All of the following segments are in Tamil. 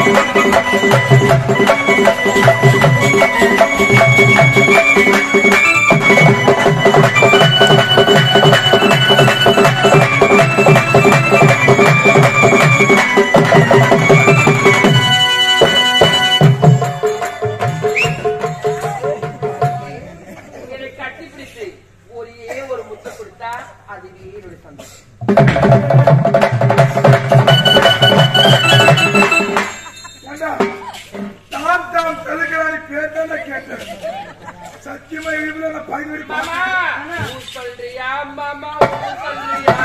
என்னை கட்டி பிடித்து ஒரே ஒரு முத்த கொடுத்தா அதுவே என்னுடைய சந்தோஷம் ஏண்டா, தான் தான் தெலுங்கானி பேர் தானே கேட்டேன் சத்தியமா இதுல நான் பதினெட்டு மாமா ஊ சொல்றியா மாமா ஊ சொல்றியா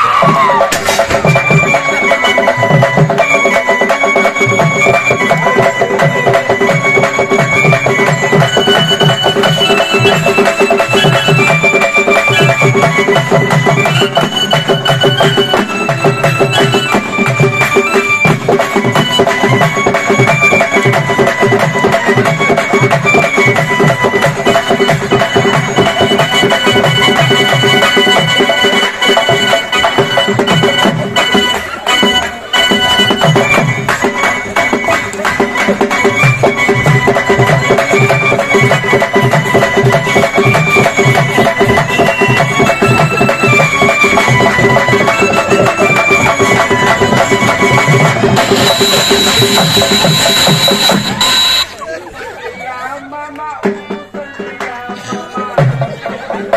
சொல்றியா மாமா ஊ சொல்றியா மாமா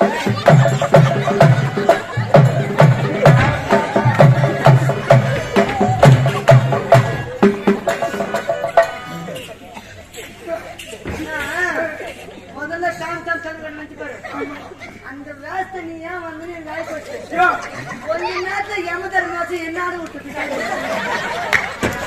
முதல்ல டாம் டாம் சொல்லுங்க நினைச்சு பாரு அந்த வேஸ்த நீ ஏன் வந்து நீ வேலை போச்சு கொஞ்ச நேரத்துல யமதர மாசம் என்னாடு விட்டுட்டு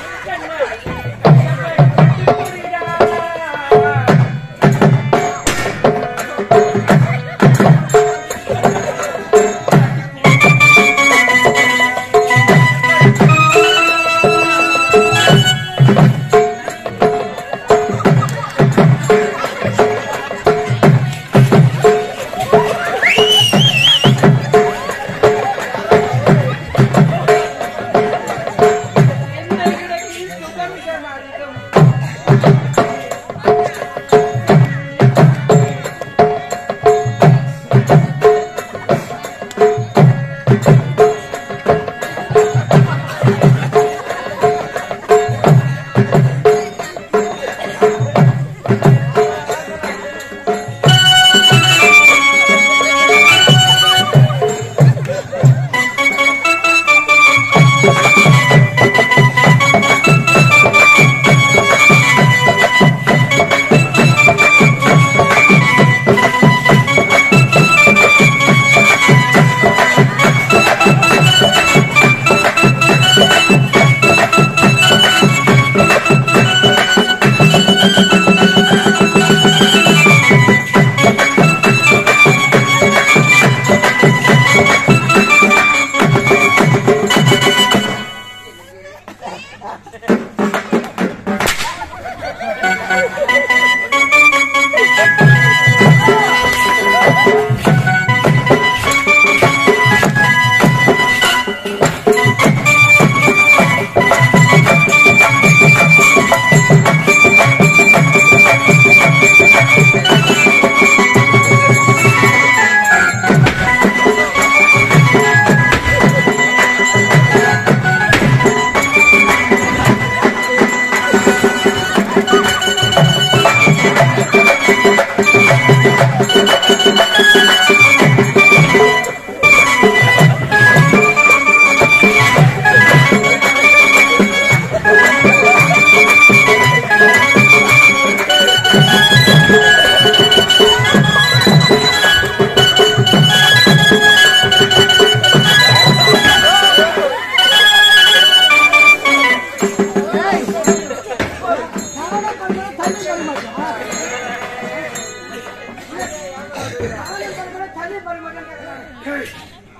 தண்ணி பண்ண மாட்டேன் ஏய்.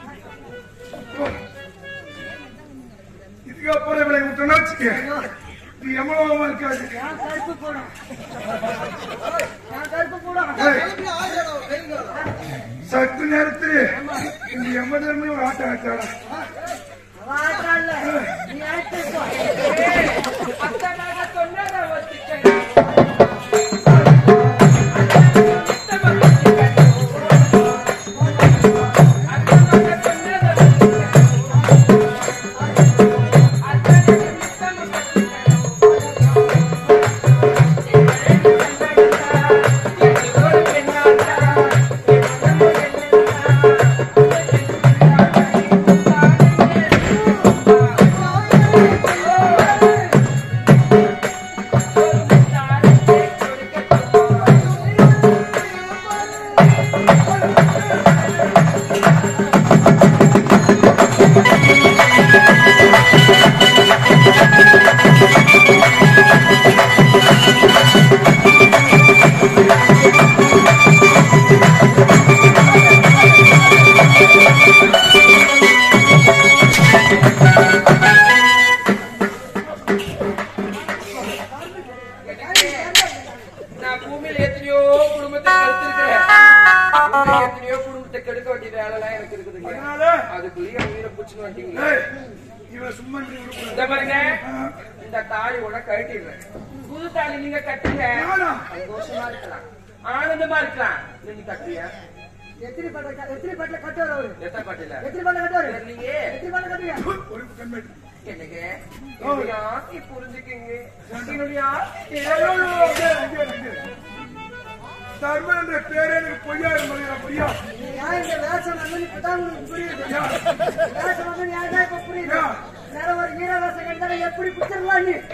போ. இதுக்கப்புறம் இவளை விட்டோம்னா வச்சுக்க இது எவ்வளவு இருக்காது என் கருப்பு போடும் என் கருப்பு போடும் ஏய். சத்து நேரத்தில் இந்த எம்மதர்மே ஒரு ஆட்டம் ஆச்சாடா அவன் ஆடுறான்ல, நீ ஆட்டு போ. அத்தா பூமியில எத்தனையோ குடும்பத்தை கெடுத்திருக்கிறேன் இன்னும் எத்தனையோ குடும்பத்தை கெடுக்க வேண்டிய வேலை எல்லாம் எனக்கு இருக்குதுங்க அதனால அதுக்குள்ளேயே என் உயிரை பிடிச்சுன்னு வந்துட்டீங்க ஏய், இவன் சும்மா இப்படி விடக்கூடாது. இந்த பாருங்க ஆ, இந்த தாலியோட கழட்டிடுறேன் புது தாலி நீங்க கட்டுங்க நானா? சந்தோஷமா இருக்கலாம் ஆனந்தமா இருக்கலாம் நீங்க கட்டுறியா எத்தனை பட்ட எத்தனை பட்டில கட்டுவார் அவரு எத்தனை பாட்டில எத்தனை பட்டில கட்டுவாரு நீங்க எத்தனை பட்டில கட்டுவீங்க ப்பு, ஒரு கண்மேட்டு. என்னங்க என்னுடைய ஆசையை புரிஞ்சுக்கிங்க என்னுடைய ஐயோ, ஆசை அங்கே, அங்கே, அங்கே. தர்மன் என்ற பேரே எனக்கு பொய்யா இருந்தது பொய்யா ஏன் இந்த வேஷம் வந்து இப்பதான் உங்களுக்கு புரியுது ஐயா, வேஷம் வந்து ஏன் இப்ப புரியுது வேற ஒரு வீர வேஷம் கண்டால எப்படி பிடிச்சிடலாம் நீ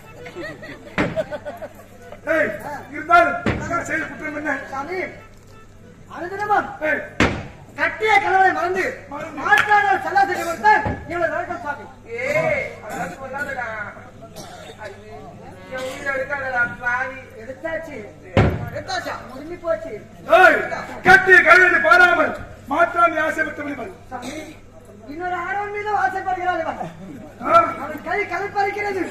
ஏய், இருந்தாலும் நான் செய்த குற்றம் என்ன சாமி அனுதினமும் ஏய், கட்டிய கணவனை மறந்து மாற்றான சல்லாசரி கொடுத்தான் இவ்வளவு நடக்கும் சாமி ஏய் அதாவது சொல்லாதடா ஐயோ, என் உயிரை எடுக்காதடா பாவி எடுத்தாச்சு எடுத்தாச்சா முடிஞ்சு போச்சு ஏய், கட்டிய கழுதை பாராமல் மாற்றான் ஆசைப்பட்டபடி பாரு. சாமி இன்னொரு ஆடவன் மீது ஆசைப்படுகிறாள் இவன் ஆ, அவன் கை கலைப்பறிக்கிறது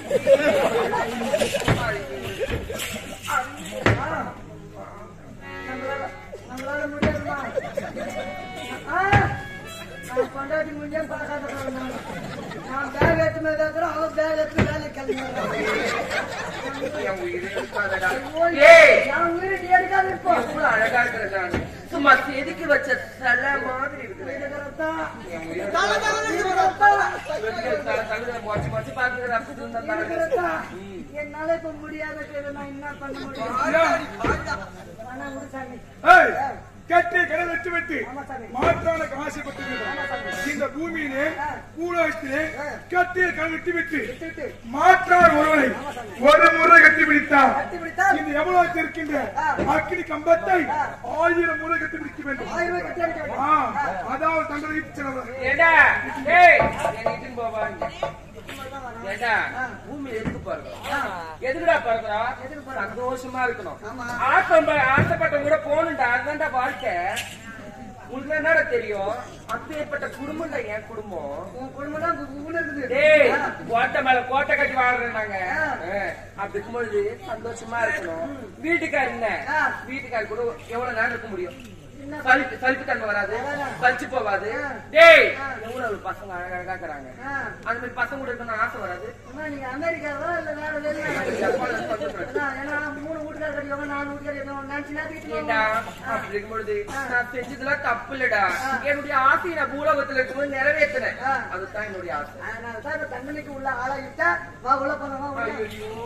நம்மளால நம்மளால முடியாதுமா ஆ, நான் பொண்டாட்டி முடிஞ்சா பார்க்காத நான் பேக் எடுத்து மேல இருக்கிறேன் அவன் பேக் எடுத்து வேலைக்கு கிளம்பி என் உயிரை எடுக்காதடா ஏய் நான் உயிரை நீ எடுக்காது இருப்போம் எவ்வளவு அழகா இருக்கிற நான் சும்மா செதுக்கி வச்ச சில மாதிரி இருக்குது என் உயிரை வெளியே தலை தலை மொச்சு மொச்சு பாக்குற அப்படி இருந்தா பாருங்க. என்னால இப்ப முடியாத கேடு நான் என்ன பண்ண முடியும் ஐயா, ஆனா ஒரு சாமி ஏய், கட்டிய கழுதை வெட்டி வெட்டி ஆமா சாமி மாற்றானுக்கு ஆசைப்பட்டு இந்த பூமியிலே பூலோகத்திலே கட்டிய கழுதை வெட்டி வெட்டி விட்டு மாற்றார் ஒருவனை ஒரு முறை கட்டி பிடித்தார் கட்டி பிடித்தால் இந்த எவ்வளவு இருக்கின்ற அக்கினி கம்பத்தை ஆயிரம் முறை கட்டி பிடிக்க வேண்டும் ஆயிரம் ரூபாய் கட்டி அனுப்பி ஆ, அதாவது தங்களை செலவு ஏண்டா ஏய் என்னை இட்டுன்னு போவாங்க ஏண்டா பூமி எதுக்கு பிறகுறோம் எதுக்குடா பிறகுறோம் சந்தோஷமா இருக்கணும் ஆமா. ஆசை ஆசைப்பட்டவங்க கூட போகணும்டா அதுதான்டா வாழ்க்கை உங்களுக்கு என்னடா தெரியும் அப்பேற்பட்ட குடும்பம்டா என் குடும்பம் உன் குடும்பம் தான் கும்புன்னு இருக்குது டேய் கோட்டை மேல கோட்டை கட்டி வாழ்றோம் நாங்க ஆ. ஆ, அப்படி இருக்கும்பொழுது சந்தோஷமா இருக்கணும் வீட்டுக்கார் என்ன ஆ. வீட்டுக்கார் கூட எவ்வளவு நேரம் இருக்க முடியும் என்ன சலிப்பு சலிப்பு தன்மை வராது அதான். சலிச்சு போவாது ஆ. டேய் ஆ. எவ்வளவு பசங்க அழகழகா இருக்கிறாங்க ஆ. அந்த மாதிரி பசங்க கூட இருக்கணும்னு ஆசை வராது அம்மா, நீங்க அமெரிக்காவா இல்ல வேற வெளிநாடா? ஜப்பான்ல சொல்றேன். அதான், ஏன்னா மூணு வீட்டுக்காரர் கட்டிக்கோங்க, நாலு வீட்டுக்காரர் கட்டிக்கோங்க, நினைச்சு நேரத்துக்கு ஏண்டா ஆ. அப்படி இருக்கும்பொழுது நான் செஞ்சதுலாம் தப்பு இல்லடா என்னுடைய ஆசையை நான் பூலோகத்துல இருக்கும்போது நிறைவேற்றினேன் ஆ. அதுதான் என்னுடைய ஆசை அதனால தான் இப்ப தண்டனைக்கு உள்ள ஆளாகிட்டா, வா உள்ள போலாம், வா உள்ள.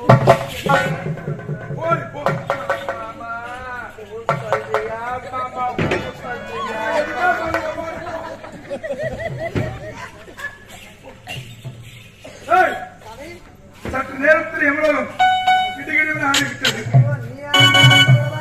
ஐயோ போய் போ மாமா ஊர் சொல்றியா மாமா ஊர் சொல்றியா ஏய், சற்று நேரத்தில் எவ்வளவு கிடுகிடுன்னு ஆகிவிட்டது ஓ, நீ ஆளாகிட்டவா?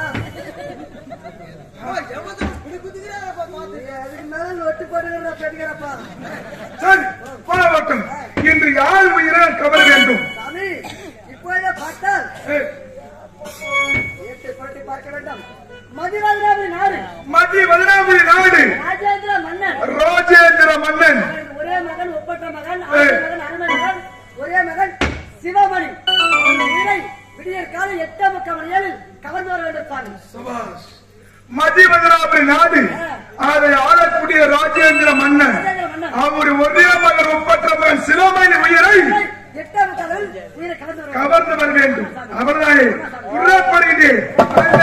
நீ அதுக்கு மேல நொட்டு போட்டுக்கிறா, பெட்டுக்கிறப்பா. சரி போராட்டம் இன்று யார் உயிரை கவர வேண்டும் சாமி, இப்பொழுதே பார்த்தால் ஏய், எட்டு புரட்டி பார்க்க வேண்டும் மதிராஜராஜ நாடு மத்திய பதினாபுரி நாடு ராஜேந்திர மன்னன் ராஜேந்திர மன்னன் அவனுக்கு ஒரே மகன் ஒப்பற்ற மகன் ஆறு மகன் அருமை மகன் ஒரே மகன் சிவமணி அவன் உயிரை விடியற் காலம் எட்டாம் முக்கால் மணியில் கவர்ந்து வர வேண்டும் சாமி சபாஷ் மத்திய பதினாபுரி நாடு அதை ஆளக்கூடிய ராஜேந்திர மன்னன் ராஜேந்திர மன்னன் அவர் ஒரே மகன் ஒப்பற்ற மகன் சிலமணி உயிரை எட்டாம் முக்காலில் உயிரை கவர்ந்து வர வேண்டும் கவர்ந்து வர வேண்டும் அவர்தானே புறப்படுகிறேன்